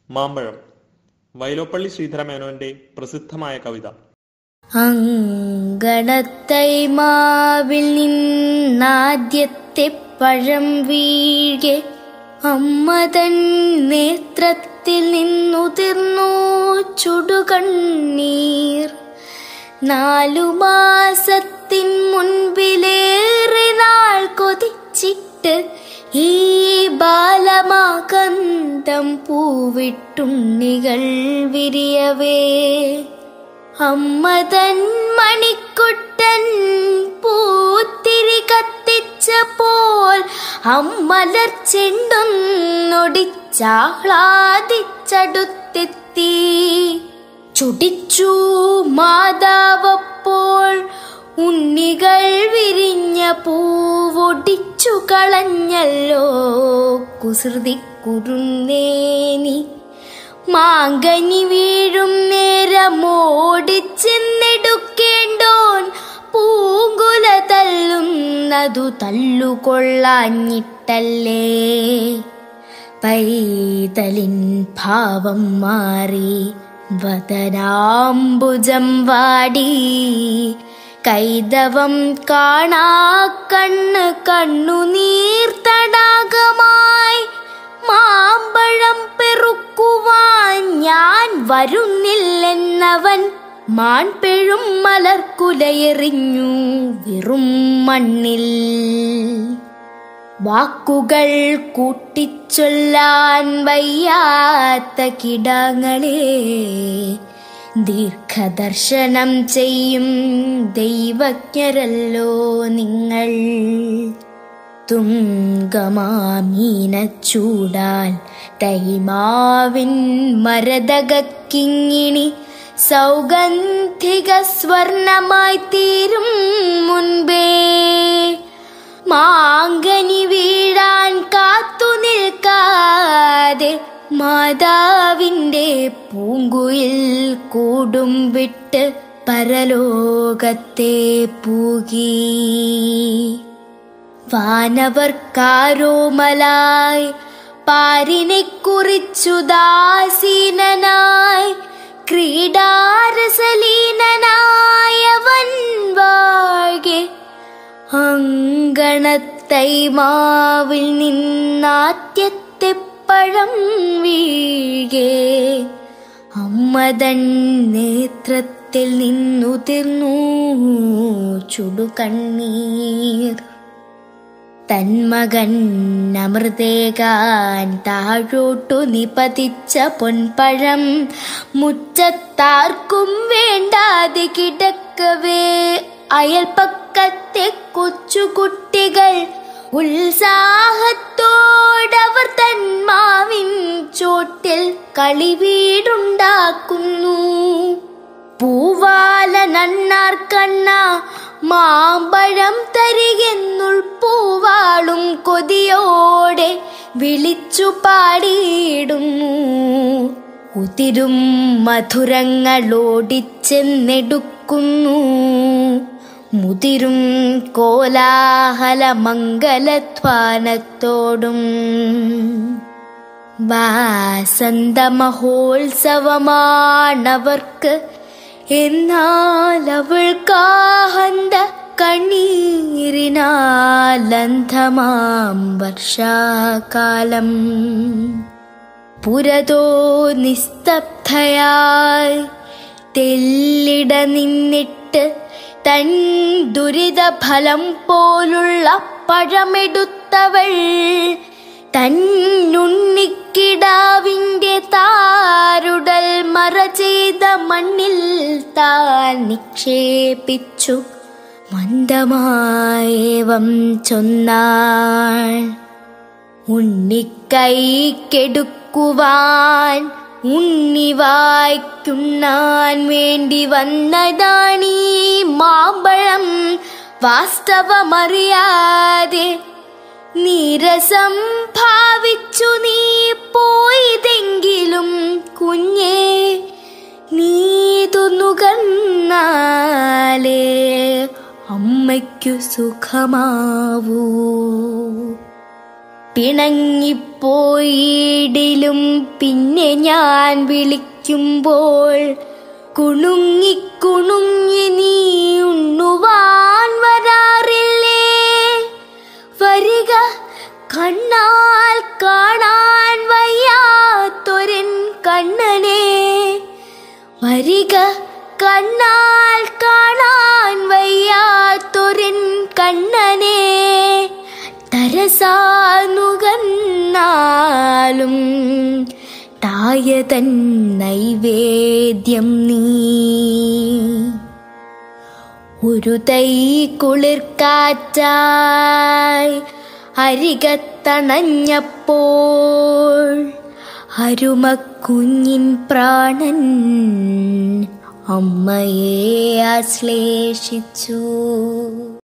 മാമ്പഴം വൈലോപ്പള്ളി ശ്രീധരമേനോന്റെ പ്രസിദ്ധമായ കവിത അങ്കണത്തൈമാവിൽ നിന്നാദ്യത്തെ പഴം വീഴെ അമ്മ തൻ നേത്രത്തിൽ നിന്നുതിർന്നു ചുടുകണ്ണീർ നാലു മാസത്തിൻ മുൻപിലേറെ നാൾ കൊതിച്ചിട്ട് ഈ ബാലമാകന്തം പൂവിട്ടുണ്ണികൾ വിരിയവേ അമ്മ തൻ മണിക്കുട്ടൻ പൂത്തിരി കത്തിച്ചപ്പോൾ അമ്മലർ ചെണ്ടൊന്നൊടിച്ചാഹ്ലാദിച്ചടുത്തെത്തി ചുടിച്ചു മാതാവപ്പോൾ ഉണ്ണികൾ വിരിഞ്ഞ പൂവൊടിച്ചു കളഞ്ഞല്ലോ കുസൃതി കുറുന്നേനി മാങ്കനി വീഴും നേരമോടിച്ചെന്നെടുക്കേണ്ടോൻ പൂങ്കുല തല്ലുന്നതു തല്ലുകൊള്ളാഞ്ഞിട്ടല്ലേ പൈതലിൻ ഭാവം മാറി വദനാംബുജം വാടി കൈതവം കാണാ കണ്ണ് കണ്ണുനീർ തടാകമായി മാമ്പഴം പെറുക്കുവാൻ ഞാൻ വരുന്നില്ലെന്നവൻ മാൻപെഴും മലർക്കുലയെറിഞ്ഞു വെറും മണ്ണിൽ വാക്കുകൾ കൂട്ടിച്ചൊല്ലാൻ വയ്യാത്ത കിടങ്ങളെ ദീർഘദർശനം ചെയ്യും ദൈവജ്ഞരല്ലോ നിങ്ങൾ തുങ്കമാമീനച്ചൂടാൽ തൈമാവിൻ മരതകിങ്ങിണി സൗഗന്ധിക സ്വർണമായി തീരും മുൻപേ മാങ്കനി വീഴാൻ കാത്തു നിൽക്കാതെ മാതാവിന്റെ പൂങ്കുയിൽ കൂടും വിട്ട് പരലോകത്തെ പൂകി വാനവർക്കാരോമലായി പാരിനെ കുറിച്ചു ദാസീനനായി ക്രീഡാരസലീനനായവൻ വാഴെ അങ്കണത്തൈമാവിൽ നിന്നാദ്യത്തെ പഴം വീഴെ അമ്മതൻ നേത്രത്തിൽ നിന്നുതിർന്നു ചുടുകണ്ണീർ തന്മകൻ അമൃതേകാൻ താഴോട്ടു നിപതിച്ച പൊൻപഴം മുറ്റത്താർക്കും വേണ്ടാതെ കിടക്കവേ അയൽപ്പക്കത്തെ കൊച്ചുകുട്ടികൾ ഉത്സാഹത്തോടവർ തന്മാവിൻ ചോട്ടിൽ കളിവീടുണ്ടാക്കുന്നു പൂവാല നന്നാർ കണ്ണ മാമ്പഴം തരികെന്നുൾ പൂവാളും കൊതിയോടെ വിളിച്ചു പാടിയിടുന്നു ഉതിരും മധുരങ്ങളോടിച്ചെന്നെടുക്കുന്നു മുതിരും കോലാഹല മംഗലധ്വാനത്തോടും വാസന്ത മഹോത്സവമാണവർക്ക് എന്നാൽ അവൾക്കാഹന്ത കണ്ണീരിനാലന്ധമാം വർഷാകാലം പുരതോ നിസ്തബ്ധയായി തെല്ലിട നിന്നിട്ട് തൻ ദുരിതഫലം പോലുള്ള പഴമെടുത്തവൾ തന്നുണ്ണിക്കിടാവിന്റെ താരുടൽ മറ ചെയ്ത മണ്ണിൽ താൻ നിക്ഷേപിച്ചു മന്ദമായേവം ചൊന്നാൾ ഉണ്ണിക്കൈക്കെടുക്കുവാൻ ഉണ്ണി വായ്ക്കുണ്ണാൻ വേണ്ടി വന്നതാണീ മാമ്പഴം വാസ്തവമറിയാതെ നീരസം ഭാവിച്ചു നീ പോയതെങ്കിലും കുഞ്ഞേ നീതൊന്നു കന്നാലേ അമ്മയ്ക്കു സുഖമാവൂ പിണങ്ങിപ്പോയ പോയിടിലും പിന്നെ ഞാൻ വിളിക്കുമ്പോൾ കുണുങ്ങി കുണുങ്ങി നീ ഉണ്ണുവാൻ വരാറില്ലേ വരിക കണ്ണാൽ കാണാൻ വയ്യാത്തൊരൻ കണ്ണനെ വരിക കണ്ണാൽ കാണാൻ വയ്യാത്തൊരൻ കണ്ണനെ തരസാനുകന്നാലും തായതൻ നൈവേദ്യം നീ ഒരു തൈ കുളിർക്കാറ്റായി അരികത്തണഞ്ഞപ്പോൾ അരുമക്കുഞ്ഞിൻ പ്രാണൻ അമ്മയെ ആശ്ലേഷിച്ചു